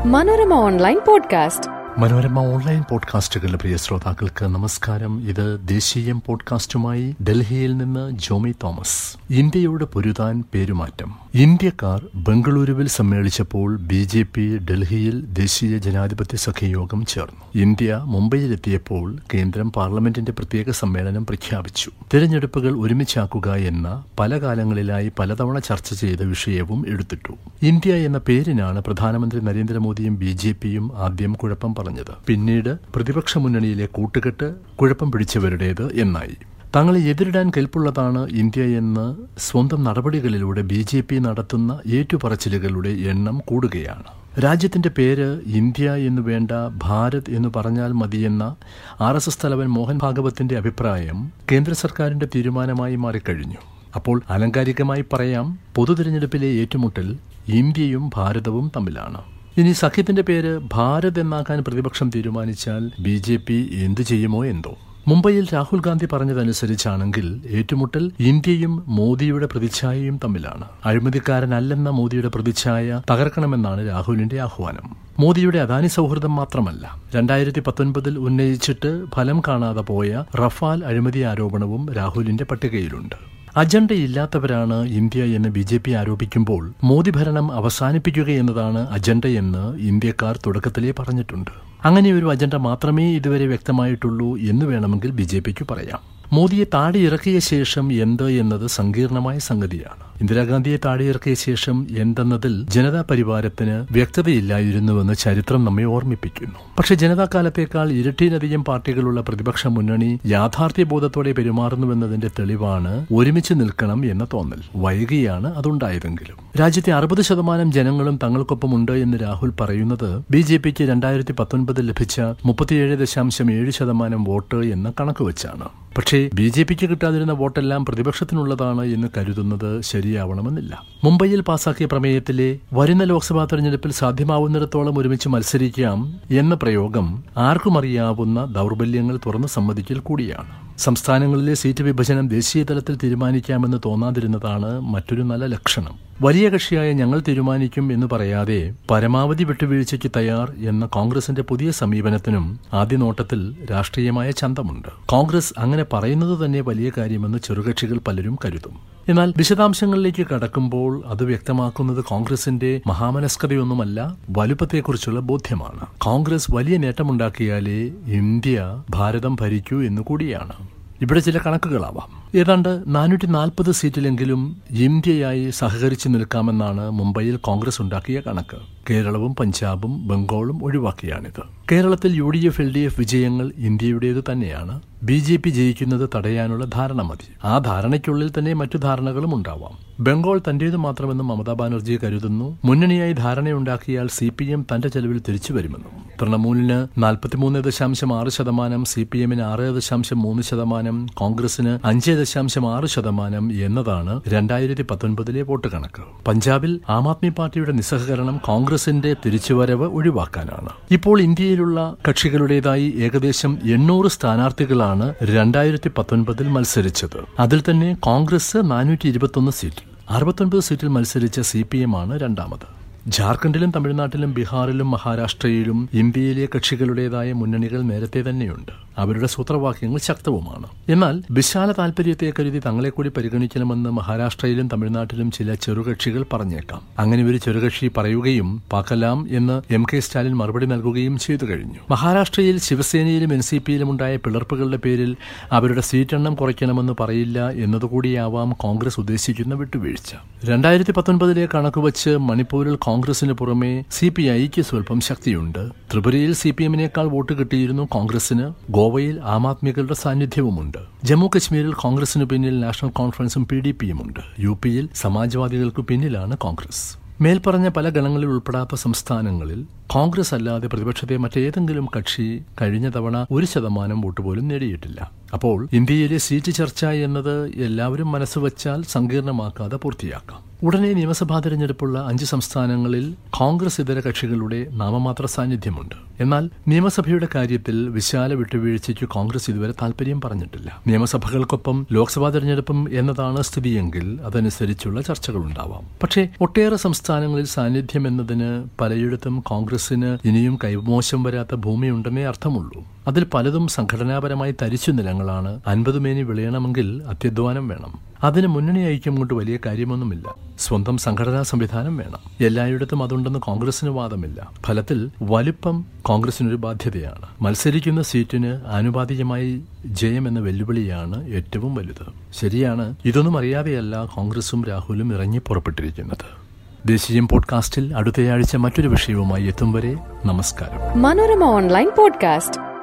Manorama online podcast Manorama online പോഡ്കാസ്റ്റുകളുടെ പ്രിയ ശ്രോതാക്കൾക്ക് നമസ്കാരം ഇത് ദേശീയം പോഡ്കാസ്റ്റുമായി ഡൽഹിയിൽ നിന്ന് ജോമി തോമസ് ഇന്ത്യയോട് പൊരുതാൻ പേരുമാറ്റം ഇന്ത്യക്കാർ ബംഗളൂരുവിൽ സമ്മേളിച്ചപ്പോൾ ബി ജെ പി ഡൽഹിയിൽ ദേശീയ ജനാധിപത്യ സഖ്യയോഗം ചേർന്നു ഇന്ത്യ മുംബൈയിലെത്തിയപ്പോൾ കേന്ദ്രം പാർലമെന്റിന്റെ പ്രത്യേക സമ്മേളനം പ്രഖ്യാപിച്ചു തിരഞ്ഞെടുപ്പുകൾ ഒരുമിച്ചാക്കുക എന്ന പല കാലങ്ങളിലായി പലതവണ ചർച്ച ചെയ്ത വിഷയവും എടുത്തിട്ടു ഇന്ത്യ എന്ന പേരിനാണ് പ്രധാനമന്ത്രി നരേന്ദ്രമോദിയും ബി ജെ പിയും ആദ്യം കുഴപ്പം പറഞ്ഞത് പിന്നീട് പ്രതിപക്ഷ മുന്നണിയിലെ കൂട്ടുകെട്ട് കുഴപ്പം പിടിച്ചവരുടേത് എന്നായി തങ്ങളെ എതിരിടാൻ കെൽപ്പുള്ളതാണ് ഇന്ത്യ എന്ന് സ്വന്തം നടപടികളിലൂടെ ബി ജെ പി നടത്തുന്ന ഏറ്റുപറച്ചിലുകളുടെ എണ്ണം കൂടുകയാണ് രാജ്യത്തിന്റെ പേര് ഇന്ത്യ എന്ന് വേണ്ട ഭാരത് എന്ന് പറഞ്ഞാൽ മതിയെന്ന ആർ എസ് എസ് തലവൻ മോഹൻ ഭാഗവത്തിന്റെ അഭിപ്രായം കേന്ദ്ര സർക്കാരിന്റെ തീരുമാനമായി മാറിക്കഴിഞ്ഞു അപ്പോൾ അലങ്കാരികമായി പറയാം പൊതു തിരഞ്ഞെടുപ്പിലെ ഏറ്റുമുട്ടൽ ഇന്ത്യയും ഭാരതവും തമ്മിലാണ് ഇനി സഖ്യത്തിന്റെ പേര് ഭാരത് എന്നാക്കാൻ പ്രതിപക്ഷം തീരുമാനിച്ചാൽ ബി ജെ പി എന്തു ചെയ്യുമോ എന്തോ മുംബൈയിൽ രാഹുൽ ഗാന്ധി പറഞ്ഞതനുസരിച്ചാണെങ്കിൽ ഏറ്റുമുട്ടൽ ഇന്ത്യയും മോദിയുടെ പ്രതിച്ഛായയും തമ്മിലാണ് അഴിമതിക്കാരനല്ലെന്ന മോദിയുടെ പ്രതിച്ഛായ തകർക്കണമെന്നാണ് രാഹുലിന്റെ ആഹ്വാനം മോദിയുടെ അദാനി സൗഹൃദം മാത്രമല്ല രണ്ടായിരത്തി പത്തൊൻപതിൽ ഉന്നയിച്ചിട്ട് ഫലം കാണാതെ പോയ റഫാൽ അഴിമതി ആരോപണവും രാഹുലിന്റെ പട്ടികയിലുണ്ട് അജണ്ടയില്ലാത്തവരാണ് ഇന്ത്യ എന്ന് ബി ജെ പി ആരോപിക്കുമ്പോൾ മോദി ഭരണം അവസാനിപ്പിക്കുക എന്നതാണ് അജണ്ടയെന്ന് ഇന്ത്യക്കാർ തുടക്കത്തിലേ പറഞ്ഞിട്ടുണ്ട് അങ്ങനെ ഒരു അജണ്ട മാത്രമേ ഇതുവരെ വ്യക്തമായിട്ടുള്ളൂ എന്ന് വേണമെങ്കിൽ ബി ജെ പിക്ക് പറയാം മോദിയെ താഴെ ഇറക്കിയ ശേഷം എന്ത് എന്നത് സങ്കീർണമായ സംഗതിയാണ് ഇന്ദിരാഗാന്ധിയെ താഴെ ഇറക്കിയ ശേഷം എന്തെന്നതിൽ ജനതാ പരിവാരത്തിന് വ്യക്തതയില്ലായിരുന്നുവെന്ന് ചരിത്രം നമ്മെ ഓർമ്മിപ്പിക്കുന്നു പക്ഷെ ജനതാ കാലത്തേക്കാൾ ഇരട്ടിയിലധികം പാർട്ടികളുള്ള പ്രതിപക്ഷ മുന്നണി യാഥാർത്ഥ്യബോധത്തോടെ പെരുമാറുന്നുവെന്നതിന്റെ തെളിവാണ് ഒരുമിച്ച് നിൽക്കണം എന്ന തോന്നൽ വൈകിയാണ് അതുണ്ടായതെങ്കിലും രാജ്യത്തെ അറുപത് ശതമാനം ജനങ്ങളും തങ്ങൾക്കൊപ്പമുണ്ട് എന്ന് രാഹുൽ പറയുന്നത് ബി ജെ പിക്ക് രണ്ടായിരത്തി പത്തൊൻപതിൽ ലഭിച്ച മുപ്പത്തിയേഴ് ദശാംശം ഏഴ് ശതമാനം വോട്ട് എന്ന കണക്ക് വെച്ചാണ് പക്ഷേ ബി ജെ പിക്ക് കിട്ടാതിരുന്ന വോട്ടെല്ലാം പ്രതിപക്ഷത്തിനുള്ളതാണ് എന്ന് കരുതുന്നത് ശരിയാവണമെന്നില്ല മുംബൈയിൽ പാസാക്കിയ പ്രമേയത്തിലെ വരുന്ന ലോക്സഭാ തെരഞ്ഞെടുപ്പിൽ സാധ്യമാവുന്നിടത്തോളം ഒരുമിച്ച് മത്സരിക്കാം എന്ന പ്രയോഗം ആർക്കും അറിയാവുന്ന ദൗർബല്യങ്ങൾ തുറന്നു സമ്മതിക്കൽ കൂടിയാണ് സംസ്ഥാനങ്ങളിലെ സീറ്റ് വിഭജനം ദേശീയ തലത്തിൽ തീരുമാനിക്കാമെന്ന് തോന്നാതിരുന്നതാണ് മറ്റൊരു നല്ല ലക്ഷണം വലിയ കക്ഷിയായ ഞങ്ങൾ തീരുമാനിക്കും എന്ന് പറയാതെ പരമാവധി വിട്ടുവീഴ്ചയ്ക്ക് തയ്യാർ എന്ന കോൺഗ്രസിന്റെ പുതിയ സമീപനത്തിനും ആദ്യ നോട്ടത്തിൽ രാഷ്ട്രീയമായ ചന്തമുണ്ട് കോൺഗ്രസ് അങ്ങനെ പറയുന്നത് തന്നെ വലിയ കാര്യമെന്ന് ചെറുകക്ഷികൾ പലരും കരുതും എന്നാൽ വിശദാംശങ്ങളിലേക്ക് കടക്കുമ്പോൾ അത് വ്യക്തമാക്കുന്നത് കോൺഗ്രസിന്റെ മഹാമനസ്കതയൊന്നുമല്ല വലുപ്പത്തെക്കുറിച്ചുള്ള ബോധ്യമാണ് കോൺഗ്രസ് വലിയ നേട്ടമുണ്ടാക്കിയാലേ ഇന്ത്യ ഭാരതം ഭരിക്കൂ എന്നുകൂടിയാണ് ഇവിടെ ചില കണക്കുകളാവാം ഏതാണ്ട് നാനൂറ്റി നാൽപ്പത് സീറ്റിലെങ്കിലും ഇന്ത്യയായി സഹകരിച്ചു നിൽക്കാമെന്നാണ് മുംബൈയിൽ കോൺഗ്രസ് ഉണ്ടാക്കിയ കണക്ക് കേരളവും പഞ്ചാബും ബംഗാളും ഒഴിവാക്കിയാണിത് കേരളത്തിൽ U D F L D F വിജയങ്ങൾ ഇന്ത്യയുടേത് തന്നെയാണ് ബി ജെ പി ജയിക്കുന്നത് തടയാനുള്ള ധാരണ മതി ആ ധാരണയ്ക്കുള്ളിൽ തന്നെ മറ്റു ധാരണകളും ഉണ്ടാവാം ബംഗാൾ തന്റേത് മാത്രമെന്ന് മമതാ ബാനർജി കരുതുന്നു മുന്നണിയായി ധാരണയുണ്ടാക്കിയാൽ സി പി എം തന്റെ ചെലവിൽ തിരിച്ചു വരുമെന്നും തൃണമൂലിന് നാൽപ്പത്തിമൂന്ന് ദശാംശം ആറ് ശതമാനം സി പി എമ്മിന് ആറ് ദശാംശം മൂന്ന് ശതമാനം കോൺഗ്രസിന് അഞ്ച് ദശാംശം ആറ് ശതമാനം എന്നതാണ് രണ്ടായിരത്തി പത്തൊൻപതിലെ വോട്ട് കണക്ക് പഞ്ചാബിൽ ആം ആദ്മി പാർട്ടിയുടെ നിസ്സഹകരണം കോൺഗ്രസിന്റെ തിരിച്ചുവരവ് ഒഴിവാക്കാനാണ് ഇപ്പോൾ ഇന്ത്യയിലുള്ള കക്ഷികളുടേതായി ഏകദേശം എണ്ണൂറ് സ്ഥാനാർത്ഥികളാണ് രണ്ടായിരത്തി പത്തൊൻപതിൽ മത്സരിച്ചത് അതിൽ തന്നെ കോൺഗ്രസ് നാനൂറ്റി ഇരുപത്തൊന്ന് സീറ്റിൽ അറുപത്തൊൻപത് സീറ്റിൽ മത്സരിച്ച സി പി എം ആണ് രണ്ടാമത് ജാർഖണ്ഡിലും തമിഴ്നാട്ടിലും ബീഹാറിലും മഹാരാഷ്ട്രയിലും ഇന്ത്യയിലെ കക്ഷികളുടേതായ മുന്നണികൾ നേരത്തെ തന്നെയുണ്ട് അവരുടെ സൂത്രവാക്യങ്ങൾ ശക്തവുമാണ് എന്നാൽ വിശാല താൽപര്യത്തെ കരുതി തങ്ങളെ കൂടി പരിഗണിക്കണമെന്ന് മഹാരാഷ്ട്രയിലും തമിഴ്നാട്ടിലും ചില ചെറുകക്ഷികൾ പറഞ്ഞേക്കാം അങ്ങനെ ഒരു ചെറുകക്ഷി പറയുകയും പാക്കലാം എന്ന് എം കെ സ്റ്റാലിൻ മറുപടി നൽകുകയും ചെയ്തു കഴിഞ്ഞു മഹാരാഷ്ട്രയിൽ ശിവസേനയിലും എൻ സി പിയിലും ഉണ്ടായ പിളർപ്പുകളുടെ പേരിൽ അവരുടെ സീറ്റെണ്ണം കുറയ്ക്കണമെന്ന് പറയില്ല എന്നതുകൂടിയാവാം കോൺഗ്രസ് ഉദ്ദേശിക്കുന്ന വിട്ടുവീഴ്ച രണ്ടായിരത്തി പത്തൊൻപതിലെ കണക്ക് വച്ച് മണിപ്പൂരിൽ കോൺഗ്രസിന് പുറമെ സി പി ഐക്ക് സ്വല്പം ശക്തിയുണ്ട് ത്രിപുരയിൽ സി പി എമ്മിനേക്കാൾ വോട്ട് കിട്ടിയിരുന്നു കോൺഗ്രസിന് ഗോവയിൽ ആം ആദ്മികളുടെ സാന്നിധ്യവുമുണ്ട് ജമ്മു കശ്മീരിൽ കോൺഗ്രസിന് പിന്നിൽ നാഷണൽ കോൺഫറൻസും പി ഡി പിയുമുണ്ട് യു പിയിൽ സമാജ്വാദികൾക്ക് പിന്നിലാണ് കോൺഗ്രസ് മേൽപ്പറഞ്ഞ പല ഗണങ്ങളിൽ ഉൾപ്പെടാത്ത സംസ്ഥാനങ്ങളിൽ കോൺഗ്രസ് അല്ലാതെ പ്രതിപക്ഷത്തെ മറ്റേതെങ്കിലും കക്ഷി കഴിഞ്ഞ തവണ ഒരു ശതമാനം വോട്ട് പോലും നേടിയിട്ടില്ല അപ്പോൾ ഇന്ത്യയിലെ സീറ്റ് ചർച്ച എന്നത് എല്ലാവരും മനസ്സ് വച്ചാൽ സങ്കീർണമാക്കാതെ പൂർത്തിയാക്കാം ഉടനെ നിയമസഭാ തെരഞ്ഞെടുപ്പുള്ള അഞ്ച് സംസ്ഥാനങ്ങളിൽ കോൺഗ്രസ് ഇതര കക്ഷികളുടെ നാമമാത്ര സാന്നിധ്യമുണ്ട് എന്നാൽ നിയമസഭയുടെ കാര്യത്തിൽ വിശാല വിട്ടുവീഴ്ചയ്ക്ക് കോൺഗ്രസ് ഇതുവരെ താൽപര്യം പറഞ്ഞിട്ടില്ല നിയമസഭകൾക്കൊപ്പം ലോക്സഭാ തെരഞ്ഞെടുപ്പും എന്നതാണ് സ്ഥിതിയെങ്കിൽ അതനുസരിച്ചുള്ള ചർച്ചകളുണ്ടാവാം പക്ഷേ ഒട്ടേറെ സംസ്ഥാനങ്ങളിൽ സാന്നിധ്യം എന്നതിന് പലയിടത്തും കോൺഗ്രസിന് ഇനിയും കൈമോശം വരാത്ത ഭൂമിയുണ്ടെന്നേ അർത്ഥമുള്ളൂ അതിൽ പലതും സംഘടനാപരമായി തരിച്ചു നിലങ്ങളാണ് അൻപത് മേനി വിളയണമെങ്കിൽ അത്യധ്വാനം വേണം അതിന് മുന്നണി ഐക്യം കൊണ്ട് വലിയ കാര്യമൊന്നുമില്ല സ്വന്തം സംഘടനാ സംവിധാനം വേണം എല്ലായിടത്തും അതുണ്ടെന്ന് കോൺഗ്രസിന് വാദമില്ല ഫലത്തിൽ വലുപ്പം കോൺഗ്രസിനൊരു ബാധ്യതയാണ് മത്സരിക്കുന്ന സീറ്റിന് ആനുപാതികമായി ജയം എന്ന വെല്ലുവിളിയാണ് ഏറ്റവും വലുത് ശരിയാണ് ഇതൊന്നും അറിയാതെയല്ല കോൺഗ്രസും രാഹുലും ഇറങ്ങി പുറപ്പെട്ടിരിക്കുന്നത് ദേശീയം പോഡ്കാസ്റ്റിൽ അടുത്തയാഴ്ച മറ്റൊരു വിഷയവുമായി എത്തും വരെ നമസ്കാരം മനോരമ ഓൺലൈൻ പോഡ്കാസ്റ്റ്